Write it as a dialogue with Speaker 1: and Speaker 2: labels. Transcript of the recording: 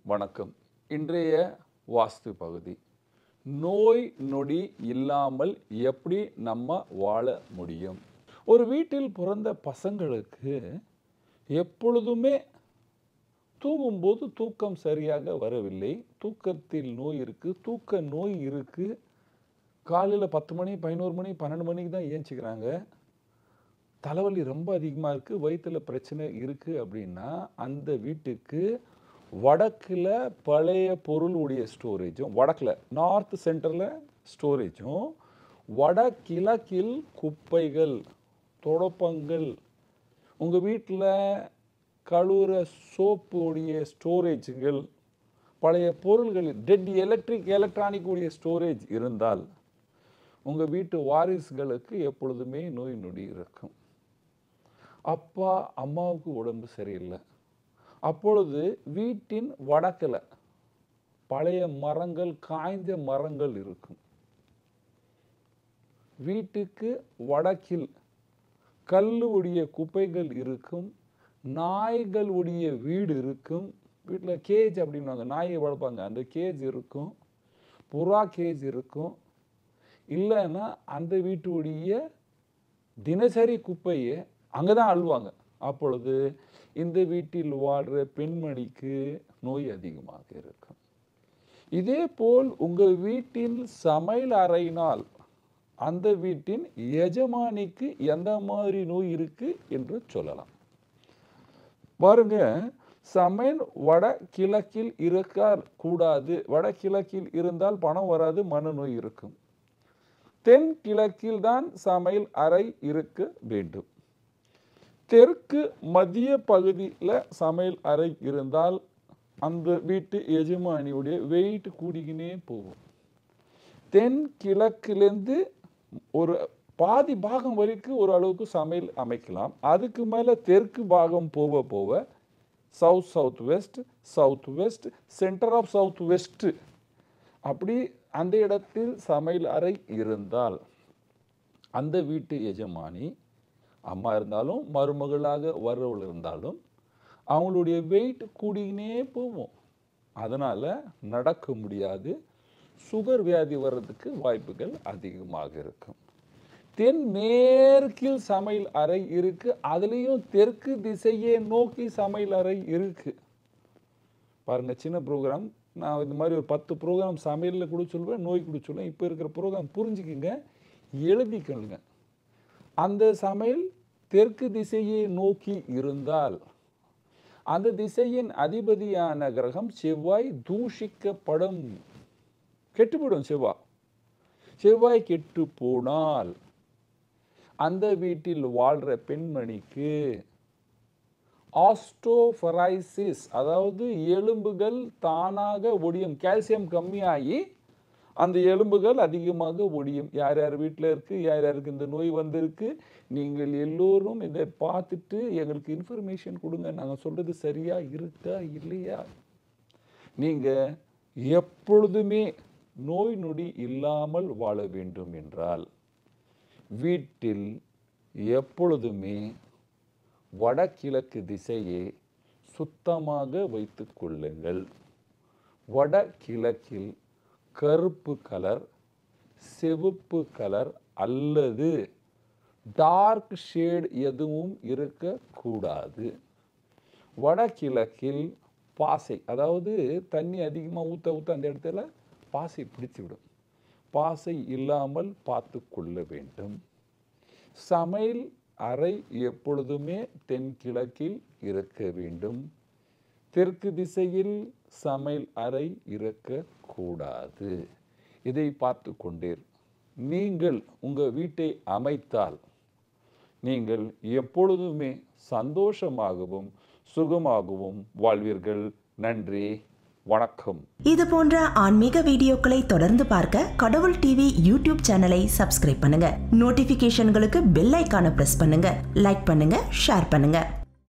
Speaker 1: வணக்கம் இன்றைய வாஸ்து பகுதி நோய் நொடி இல்லாமல் எப்படி நம்ம வாழ முடியும் ஒரு வீட்டில் பிறந்த பசங்களுக்கு எப்பொழுதுமே தூங்கும்போது தூக்கம் சரியாக வரவில்லை தூக்கத்தில் நோய் இருக்குது தூக்க நோய் இருக்குது காலையில் பத்து மணி பதினோரு மணி பன்னெண்டு மணிக்கு தான் ஏஞ்சிக்கிறாங்க தலைவலி ரொம்ப அதிகமாக இருக்குது வயிற்றில் பிரச்சனை இருக்குது அப்படின்னா அந்த வீட்டுக்கு வடக்கில் பழைய பொருளுடைய ஸ்டோரேஜும் வடக்கில் நார்த் சென்டரில் ஸ்டோரேஜும் வடகிழக்கில் குப்பைகள் தொடப்பங்கள் உங்கள் வீட்டில் கழுவுற சோப்புடைய ஸ்டோரேஜுகள் பழைய பொருள்கள் டெட் எலக்ட்ரிக் எலக்ட்ரானிக் உடைய ஸ்டோரேஜ் இருந்தால் உங்கள் வீட்டு வாரிசுகளுக்கு எப்பொழுதுமே நோய் நொடி இருக்கும் அப்பா அம்மாவுக்கு உடம்பு சரியில்லை அப்பொழுது வீட்டின் வடக்கில் பழைய மரங்கள் காய்ந்த மரங்கள் இருக்கும் வீட்டுக்கு வடக்கில் கல்லுடைய குப்பைகள் இருக்கும் நாய்களுடைய வீடு இருக்கும் வீட்டில் கேஜ் அப்படின்வாங்க நாயை வளர்ப்பாங்க அந்த கேஜ் இருக்கும் புறா கேஜ் இருக்கும் இல்லைன்னா அந்த வீட்டுடைய தினசரி குப்பையை அங்கே தான் அழுவாங்க அப்பொழுது இந்த வீட்டில் வாழ்கிற பெண்மணிக்கு நோய் அதிகமாக இருக்கும் இதே போல் உங்கள் வீட்டின் சமையல் அறையினால் அந்த வீட்டின் எஜமானிக்கு எந்த மாதிரி நோய் இருக்கு என்று சொல்லலாம் பாருங்க சமையல் வட கிழக்கில் இருக்க கூடாது வட கிழக்கில் இருந்தால் பணம் வராது மனநோய் இருக்கும் தென் கிழக்கில் தான் சமையல் அறை இருக்க வேண்டும் தெற்கு மத்திய பகுதியில் சமையல் அறை இருந்தால் அந்த வீட்டு எஜமானியுடைய வெயிட் கூடிக்கினே போகும் தென் கிழக்கிலேருந்து ஒரு பாதி பாகம் வரைக்கும் ஒரு அளவுக்கு சமையல் அமைக்கலாம் அதுக்கு மேலே தெற்கு பாகம் போக போக south south west south west centre of south west அப்படி அந்த இடத்தில் சமையல் அறை இருந்தால் அந்த வீட்டு எஜமானி அம்மா இருந்தாலும் மருமகளாக வர்றவள் இருந்தாலும் அவங்களுடைய வெயிட் கூடினே போகும் அதனால் நடக்க முடியாது சுகர் வியாதி வர்றதுக்கு வாய்ப்புகள் அதிகமாக இருக்கும் தென் மேற்கில் சமையல் அறை இருக்கு அதுலேயும் தெற்கு திசையை நோக்கி சமையல் அறை இருக்கு பாருங்க சின்ன ப்ரோக்ராம் நான் இந்த மாதிரி ஒரு பத்து ப்ரோக்ராம் சமையலில் கூட சொல்லுவேன் நோய் கூட சொல்லுவேன் இப்போ இருக்கிற ப்ரோக்ராம் புரிஞ்சுக்கிங்க எழுதிக்கொள்ளுங்க அந்த சமையல் தெற்கு திசையை நோக்கி இருந்தால் அந்த திசையின் அதிபதியான கிரகம் செவ்வாய் தூஷிக்கப்படும் கெட்டுப்படும் செவ்வாய் செவ்வாய் கெட்டு போனால் அந்த வீட்டில் வாழ்கிற பெண்மணிக்கு ஆஸ்டோஃபரைசிஸ் அதாவது எலும்புகள் தானாக ஒடியும் கால்சியம் கம்மியாகி அந்த எலும்புகள் அதிகமாக ஒடியும் யார் யார் வீட்டில் இருக்குது யார் யாருக்கு இந்த நோய் வந்திருக்கு நீங்கள் எல்லோரும் இதை பார்த்துட்டு எங்களுக்கு இன்ஃபர்மேஷன் கொடுங்க நாங்கள் சொல்கிறது சரியா இருக்கா இல்லையா நீங்கள் எப்பொழுதுமே நோய் நொடி இல்லாமல் வாழ வேண்டும் என்றால் வீட்டில் எப்பொழுதுமே வடகிழக்கு திசையை சுத்தமாக வைத்து கொள்ளுங்கள் வடகிழக்கில் கருப்பு கலர் சிவப்பு கலர் அல்லது டார்க் ஷேட் எதுவும் இருக்கக்கூடாது வடகிழக்கில் பாசை அதாவது தண்ணி அதிகமாக ஊற்ற ஊற்ற அந்த இடத்துல பாசை பிடித்து விடும் பாசை இல்லாமல் பார்த்து கொள்ள வேண்டும் சமையல் அறை எப்பொழுதுமே தென்கிழக்கில் இருக்க வேண்டும் தெற்கு திசையில் சமையல் அறை இருக்கக்கூடாது இதை பார்த்து கொண்டீர் நீங்கள் உங்கள் வீட்டை அமைத்தால் நீங்கள் எப்பொழுதுமே சந்தோஷமாகவும் சுகமாகவும் வாழ்வீர்கள் நன்றி வணக்கம்
Speaker 2: இது போன்ற ஆன்மீக வீடியோக்களை தொடர்ந்து பார்க்க கடவுள் டிவி யூடியூப் சேனலை சப்ஸ்கிரைப் பண்ணுங்க நோட்டிபிகேஷன்களுக்கு பெல் ஐக்கான பிரஸ் பண்ணுங்க லைக் பண்ணுங்க ஷேர் பண்ணுங்க